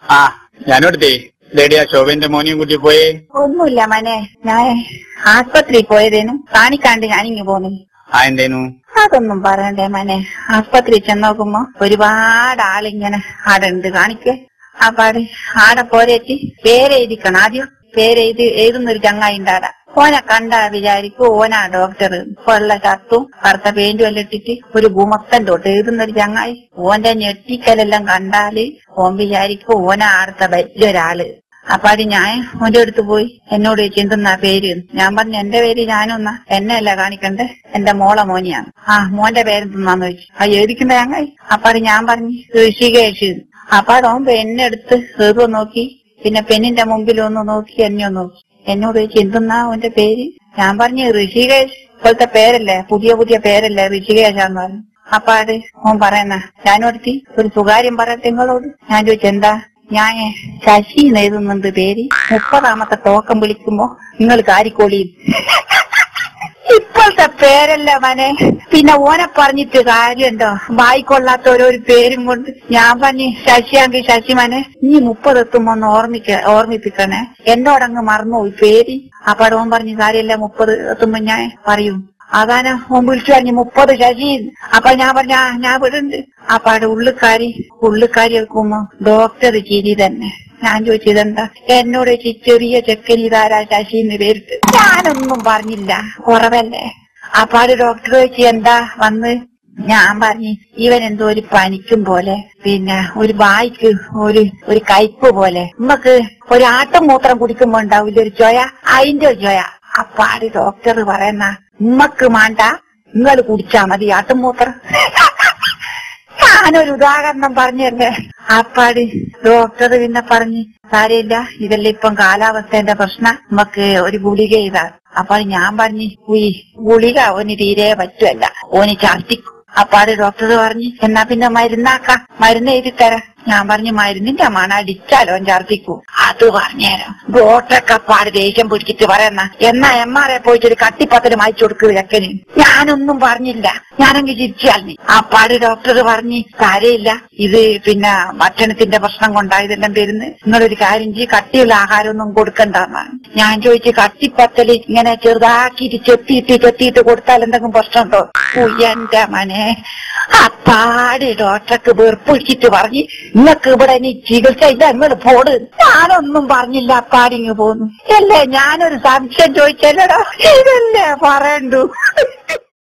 ആ ഞാനോടത്തേ ലേഡിയാ ശോഭന്റെ മോനെയും കൂട്ടി പോയേ ഒന്നുമില്ല മനെ ഞാൻ ആസ്പത്രിയിൽ പോയതേനും കാണിക്കാണ്ട് ഞാനിങ്ങ് പോന്നു ആ എന്തേനു അതൊന്നും പറയണ്ടേ മനെ ആസ്പത്രിയിൽ ചെന്ന് നോക്കുമ്പോ ഒരുപാട് ആളിങ്ങനെ ആടെ ഉണ്ട് കാണിക്കേ ആ പാട് ആടെ പോരേച്ച് പേരെഴുതിക്കണം ആദ്യം പേരെഴുതി എഴുതുന്നൊരു ചങ്ങായി ഉണ്ടാടാ ഓനെ കണ്ടാ വിചാരിക്കും ഓനാ ഡോക്ടർ വെള്ള ഷർട്ടും കറുത്ത പെയിന്റും എല്ലാം ഇട്ടിട്ട് ഒരു ഭൂമക്തൻ തൊട്ട് എഴുതുന്നൊരു ചങ്ങായി ഓന്റെ ഞെട്ടിക്കലെല്ലാം കണ്ടാല് ഓൻ വിചാരിക്കും ഓനാ അടുത്ത വലിയൊരാള് അപ്പൊ അത് ഞാൻ ഓന്റെ അടുത്ത് പോയി എന്നോട് ചോദിച്ചു എന്തെന്നാ പേര് എന്ന്. ഞാൻ പറഞ്ഞു എന്റെ പേര് ഞാനൊന്നാ എന്നെ അല്ല കാണിക്കണ്ടേ എന്റെ മോളെ മോനിയാണ് ആ മോന്റെ പേരെന്തെന്നാന്ന് ചോദിച്ചു ആ എഴുതിക്കുന്ന ചങ്ങായി അപ്പൊ അത് ഞാൻ പറഞ്ഞു ഋഷികേഷ് എന്ന്. അപ്പൊ അത് ഓൻ എന്നെ എടുത്ത് ഏതോ നോക്കി പിന്നെ പെണ്ണിന്റെ മുമ്പിൽ ഒന്ന് നോക്കി എന്നെ ഒന്ന് നോക്കി എന്നോട് ചോദിച്ചു എന്തെന്നാ അവന്റെ പേര് ഞാൻ പറഞ്ഞു ഋഷികേഷ് ഇപ്പോഴത്തെ പേരല്ലേ പുതിയ പുതിയ പേരല്ലേ ഋഷികേശാന്ന് പറഞ്ഞു അപ്പൊ അത് ഓൻ പറയുന്ന ഞാനോടത്തി ഒരു സ്വകാര്യം പറയട്ടെ നിങ്ങളോട് ഞാൻ ചോദിച്ചു എന്താ ഞാൻ ശശി എഴുതുന്നുണ്ട് പേര് മുപ്പതാമത്തെ ടോക്കം വിളിക്കുമ്പോ നിങ്ങൾ കാരിക്കോളി ഇപ്പോഴത്തെ പേരല്ല മനെ പിന്നെ ഓനെ പറഞ്ഞിട്ട് കാര്യമുണ്ടോ വായിക്കൊള്ളാത്ത ഓരോരു പേരും കൊണ്ട് ഞാൻ പറഞ്ഞു ശശിയാങ്കി ശശി മനെ നീ മുപ്പതെത്തുമ്പോ ഒന്ന് ഓർമ്മിക്ക ഓർമ്മിപ്പിക്കണേ എന്നോടങ്ങ് മറന്നുപോയി പേര് അപ്പാട് ഓൻ പറഞ്ഞു കാര്യമില്ല മുപ്പത് എത്തുമ്പോ ഞാൻ പറയും അതാണ് ഓൻ വിളിച്ചു പറഞ്ഞു മുപ്പത് ശശി അപ്പൊ ഞാൻ പറഞ്ഞ "ആ, ഞാൻ വിടുന്നുണ്ട് അപ്പാട് ഉള്ളുകാരി ഉള്ളുകാരി വെക്കുമ്പോ ഡോക്ടർ ചിരി തന്നെ ഞാൻ ചോദിച്ചതെന്താ എന്നോട് ചോദിച്ചു ചെറിയ ചെക്കൻ ഇതാരാ ശശി എന്ന് പേരിട്ട് ഞാനൊന്നും പറഞ്ഞില്ല കുറവല്ലേ അപ്പാട് ഡോക്ടർ ചോദിച്ചു എന്താ വന്ന് ഞാൻ പറഞ്ഞു ഇവൻ എന്തോ ഒരു പനിക്കും പോലെ പിന്നെ ഒരു വായിക്ക് ഒരു ഒരു കയ്പ് പോലെ നമുക്ക് ഒരു ആട്ടം മൂത്രം കുടിക്കുമ്പോ ഉണ്ടാവില്ല ഒരു ചൊയ അതിന്റെ ഒരു ചൊയ അപ്പാട് ഡോക്ടർ പറയുന്ന ഉമ്മക്ക് മാണ്ട നിങ്ങൾ കുടിച്ചാ മതി ആട്ടും മൂത്രം ഞാനൊരു ഉദാഹരണം പറഞ്ഞല്ലേ അപ്പാട് ഡോക്ടർ പിന്നെ പറഞ്ഞ് കാര്യമില്ല ഇതെല്ലാം ഇപ്പം കാലാവസ്ഥന്റെ പ്രശ്നം നമുക്ക് ഒരു ഗുളിക ഇതാ അപ്പൊ ഞാൻ പറഞ്ഞു ഉയ് ഗുളിക ഓന് തീരെ പറ്റുമല്ല ഓന് ഛർദിക്കും അപ്പാട് ഡോക്ടർ പറഞ്ഞു എന്നാ പിന്നെ മരുന്നാക്കാം മരുന്ന് എഴുതി തരാം ഞാൻ പറഞ്ഞു മരുന്നിന്റെ മണ അടിച്ചാലോ ഛർദിക്കൂ അത് പറഞ്ഞുതരാം ഡോക്ടറൊക്കെ അപ്പാട് ദേഷ്യം പിടിച്ചിട്ട് പറയുന്ന എന്നാ എം ആർ എ പോയിട്ട് ഒരു കട്ടിപ്പത്തല് മായിച്ചു കൊടുക്കുക ചെക്കന് ഞാനൊന്നും പറഞ്ഞില്ല ഞാനെങ്കിൽ ചിരിച്ചാൽ അപ്പാട് ഡോക്ടർ പറഞ്ഞ് കാര്യമില്ല ഇത് പിന്നെ ഭക്ഷണത്തിന്റെ പ്രശ്നം കൊണ്ടാ ഇതെല്ലാം വരുന്നത് നിങ്ങളൊരു കാര്യം ചെയ്യ് കട്ടിയുള്ള ആഹാരമൊന്നും കൊടുക്കണ്ടെന്നാണ് ഞാൻ ചോദിച്ചു കട്ടിപ്പത്തല് ഇങ്ങനെ ചെറുതാക്കിയിട്ട് ചെത്തിയിട്ട് ചെത്തിയിട്ട് കൊടുത്താൽ എന്തെങ്കിലും പ്രശ്നമുണ്ടോ ഉയ്യന്റെ മനെ അപ്പാട് ഡോക്ടർക്ക് വെറുപ്പിടിച്ചിട്ട് പറഞ്ഞ് നിങ്ങൾക്ക് ഇവിടെ ഇനി ചികിത്സ ഇല്ല നിങ്ങൾ പോട് ഞാനൊന്നും പറഞ്ഞില്ല അപ്പാടിങ്ങ് പോന്നു അല്ലേ ഞാനൊരു സംശയം ചോദിച്ചല്ലോടാ ഇതല്ലേ പറയണ്ടു